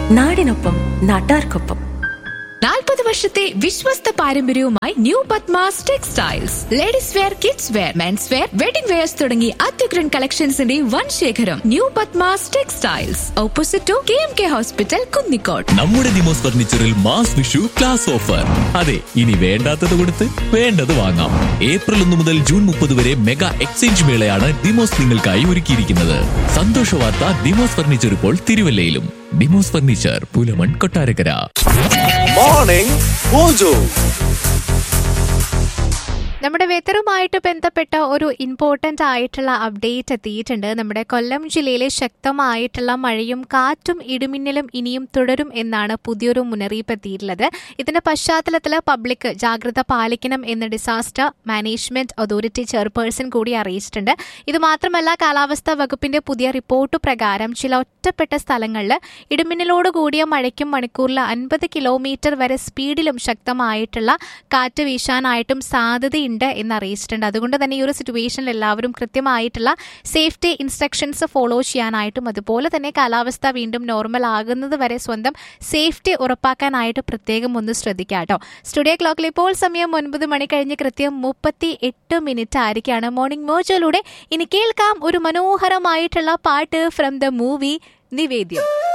നാടിനൊപ്പം നാട്ടാർക്കൊപ്പം നാൽപ്പത് വർഷത്തെ വിശ്വസ്ത പാരമ്പര്യവുമായി new Padmas textiles ladies wear kids wear men's wear wedding wears തുടങ്ങി അത്യുഗ്രൻ കളക്ഷൻസിന്റെ വൻ ശേഖരം new Padmas textiles opposite to K M K hospital Kunnicode നമ്മുടെ ദിമോസ് ഫർണിച്ചറിൽ മാസ് വിഷു ക്ലാസ് ഓഫർ അതെ ഇനി വേണ്ടാത്തത് കൊടുത്ത് വേണ്ടത് വാങ്ങാം ഏപ്രിൽ ഒന്ന് മുതൽ ജൂൺ മുപ്പത് വരെ മെഗാ എക്സ്ചേഞ്ച് മേളയാണ് ദിമോസ് നിങ്ങൾക്കായി ഒരുക്കിയിരിക്കുന്നത് സന്തോഷ വാർത്ത ദിമോസ് ഫർണിച്ചർ ഇപ്പോൾ തിരുവല്ലയിലും Dimos furniture Pulamon Kottarakkara morning mojo നമ്മുടെ വെതറുമായിട്ട് ബന്ധപ്പെട്ട ഒരു ഇമ്പോർട്ടൻ്റ് ആയിട്ടുള്ള അപ്ഡേറ്റ് എത്തിയിട്ടുണ്ട് നമ്മുടെ കൊല്ലം ജില്ലയിലെ ശക്തമായിട്ടുള്ള മഴയും കാറ്റും ഇടിമിന്നലും ഇനിയും തുടരും എന്നാണ് പുതിയൊരു മുന്നറിയിപ്പ് എത്തിയിട്ടുള്ളത് ഇതിന്റെ പശ്ചാത്തലത്തിൽ പബ്ലിക് ജാഗ്രത പാലിക്കണം എന്ന് ഡിസാസ്റ്റർ മാനേജ്മെന്റ് അതോറിറ്റി ചെയർപേഴ്സൺ കൂടി അറിയിച്ചിട്ടുണ്ട് ഇത് മാത്രമല്ല കാലാവസ്ഥാ വകുപ്പിന്റെ പുതിയ റിപ്പോർട്ട് പ്രകാരം ചില ഒറ്റപ്പെട്ട സ്ഥലങ്ങളിൽ ഇടിമിന്നലോട് കൂടിയ മഴയ്ക്കും മണിക്കൂറിൽ അൻപത് കിലോമീറ്റർ വരെ സ്പീഡിലും ശക്തമായിട്ടുള്ള കാറ്റ് വീശാനായിട്ടും സാധ്യതയുണ്ട് എന്ന് അറിയിച്ചിട്ടുണ്ട് അതുകൊണ്ട് തന്നെ ഈ ഒരു സിറ്റുവേഷനിൽ എല്ലാവരും കൃത്യമായിട്ടുള്ള സേഫ്റ്റി ഇൻസ്ട്രക്ഷൻസ് ഫോളോ ചെയ്യാനായിട്ടും അതുപോലെ തന്നെ കാലാവസ്ഥ വീണ്ടും നോർമൽ ആകുന്നത് വരെ സ്വന്തം സേഫ്റ്റി ഉറപ്പാക്കാനായിട്ട് പ്രത്യേകം ഒന്ന് ശ്രദ്ധിക്കുക കേട്ടോ സ്റ്റുഡിയോ ക്ലോക്കിൽ ഇപ്പോൾ സമയം ഒൻപത് മണി കഴിഞ്ഞ് കൃത്യം മുപ്പത്തി എട്ട് മിനിറ്റ് ആയിരിക്കാണ് മോർണിംഗ് മോജോയിലൂടെ ഇനി കേൾക്കാം ഒരു മനോഹരമായിട്ടുള്ള പാട്ട് ഫ്രം ദ മൂവി നിവേദ്യം